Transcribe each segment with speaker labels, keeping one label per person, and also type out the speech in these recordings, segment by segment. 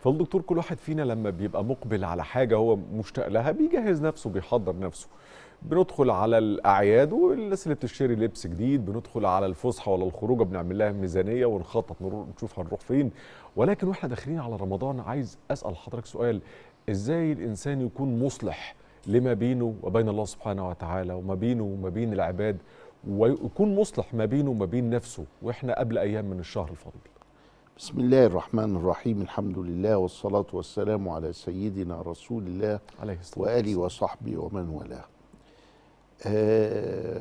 Speaker 1: فالدكتور كل واحد فينا لما بيبقى مقبل على حاجه هو مشتاق لها بيجهز نفسه بيحضر نفسه بندخل على الاعياد والناس اللي بتشتري لبس جديد بندخل على الفسحه ولا الخروجه بنعمل لها ميزانيه ونخطط نروح نشوف هنروح فين ولكن واحنا داخلين على رمضان عايز اسال حضرتك سؤال ازاي الانسان يكون مصلح لما بينه وبين الله سبحانه وتعالى وما بينه وما بين العباد ويكون مصلح ما بينه وما بين نفسه واحنا قبل ايام من الشهر الفضيل
Speaker 2: بسم الله الرحمن الرحيم الحمد لله والصلاة والسلام على سيدنا رسول الله
Speaker 1: عليه الصلاه
Speaker 2: وآله
Speaker 1: والسلام.
Speaker 2: وصحبه ومن والاه آه،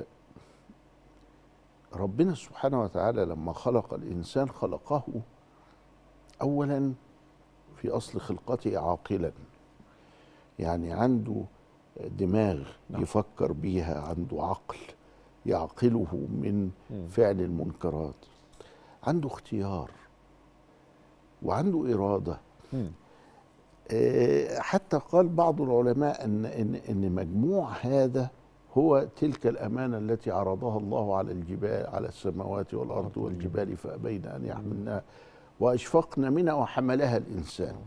Speaker 2: ربنا سبحانه وتعالى لما خلق الإنسان خلقه أولا في أصل خلقته عاقلا يعني عنده دماغ
Speaker 1: نعم.
Speaker 2: يفكر بيها عنده عقل يعقله من
Speaker 1: مم.
Speaker 2: فعل المنكرات عنده اختيار وعنده إرادة
Speaker 1: مم.
Speaker 2: آه، حتى قال بعض العلماء ان ان ان مجموع هذا هو تلك الامانه التي عرضها الله على الجبال على السماوات والارض والجبال فابين ان يحملنها واشفقن منها وحملها الانسان.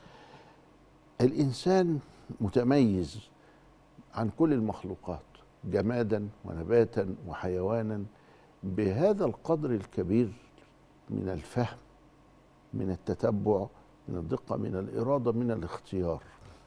Speaker 2: الانسان متميز عن كل المخلوقات جمادا ونباتا وحيوانا بهذا القدر الكبير من الفهم من التتبع من الدقة من الإرادة من الاختيار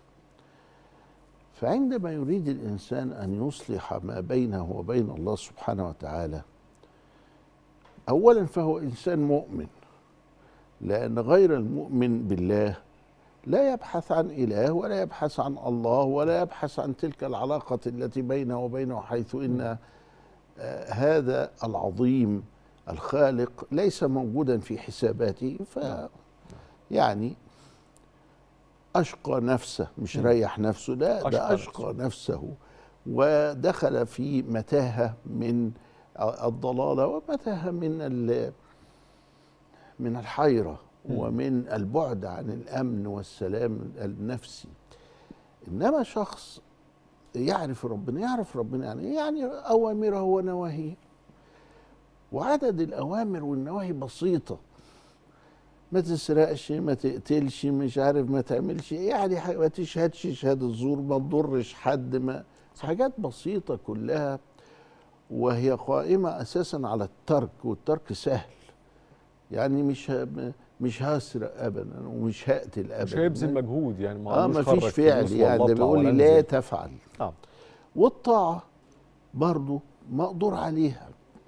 Speaker 2: فعندما يريد الإنسان أن يصلح ما بينه وبين الله سبحانه وتعالى أولا فهو إنسان مؤمن لأن غير المؤمن بالله لا يبحث عن إله ولا يبحث عن الله ولا يبحث عن تلك العلاقة التي بينه وبينه حيث إن آه، هذا العظيم الخالق ليس موجودا في حساباته ف يعني أشقى نفسه مش
Speaker 1: مم.
Speaker 2: ريح نفسه لا
Speaker 1: أشقى
Speaker 2: ده أشقى نفسه ودخل في متاهة من الضلالة ومتاهة من ال- من الحيرة
Speaker 1: مم.
Speaker 2: ومن البعد عن الأمن والسلام النفسي إنما شخص يعرف ربنا يعرف ربنا يعني إيه؟ يعني أوامره ونواهيه وعدد الأوامر والنواهي بسيطة ما تسرقش ما تقتلش مش عارف ما تعملش يعني ح- ما تشهدش شهادة الزور ما تضرش حد ما حاجات بسيطة كلها وهي قائمة أساسا على الترك والترك سهل يعني مش ه- مش هسرق أبدا ومش هقتل أبدا
Speaker 1: مش هيبذل مجهود يعني ما
Speaker 2: اه
Speaker 1: عندوش
Speaker 2: ما فيش
Speaker 1: خرج
Speaker 2: فعل
Speaker 1: فلوس
Speaker 2: يعني
Speaker 1: ولا
Speaker 2: ده
Speaker 1: اطلع
Speaker 2: بيقول لي
Speaker 1: ولا
Speaker 2: لا
Speaker 1: انزل.
Speaker 2: تفعل
Speaker 1: آه.
Speaker 2: والطاعة برضو مقدور عليها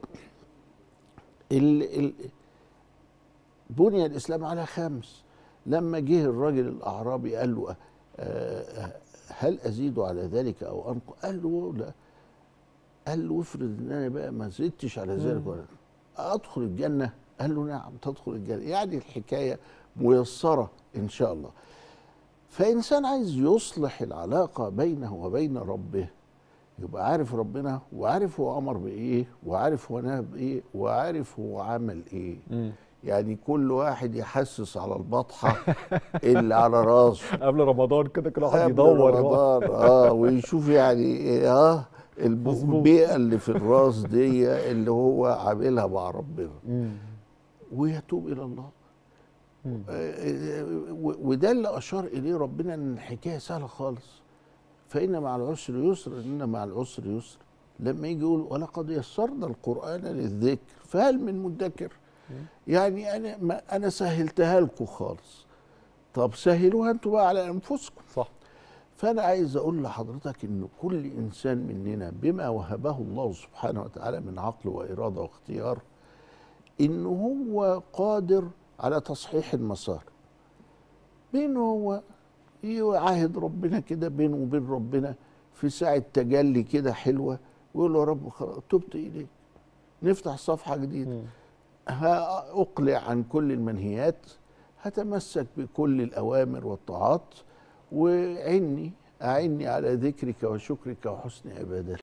Speaker 2: ال ال بني الإسلام على خمس لما جه الراجل الأعرابي قال له آه، آه، هل أزيد على ذلك أو أنقص قال له لا قال له افرض ان انا بقى ما زدتش على ذلك
Speaker 1: مم.
Speaker 2: ولا ادخل الجنه قال له نعم تدخل الجنه يعني الحكايه ميسره ان شاء الله فانسان عايز يصلح العلاقه بينه وبين ربه يبقى عارف ربنا وعارف هو امر بايه وعارف هو نهى بايه وعارف هو عمل ايه
Speaker 1: مم.
Speaker 2: يعني كل واحد يحسس على البطحه اللي على راسه
Speaker 1: قبل رمضان كده كل واحد
Speaker 2: قبل
Speaker 1: يدور
Speaker 2: رمضان اه ويشوف يعني إيه، اه
Speaker 1: مظبوط.
Speaker 2: البيئه اللي في الراس دي اللي هو عاملها مع ربنا
Speaker 1: مم.
Speaker 2: ويتوب الى الله
Speaker 1: مم.
Speaker 2: آه، و- وده اللي اشار اليه ربنا ان الحكايه سهله خالص فان مع العسر يسر ان مع العسر يسر لما يجي يقول ولقد يسرنا القران للذكر فهل من مدكر يعني انا ما انا سهلتها لكم خالص طب سهلوها انتوا بقى على انفسكم
Speaker 1: صح
Speaker 2: فانا عايز اقول لحضرتك ان كل انسان مننا بما وهبه الله سبحانه وتعالى من عقل واراده واختيار ان هو قادر على تصحيح المسار بانه هو يعاهد ربنا كده بينه وبين ربنا في ساعه تجلي كده حلوه ويقول له يا رب خلاص تبت اليك نفتح صفحه جديده
Speaker 1: مم.
Speaker 2: هأقلع عن كل المنهيات هتمسك بكل الأوامر والطاعات وعني أعني على ذكرك وشكرك وحسن عبادتك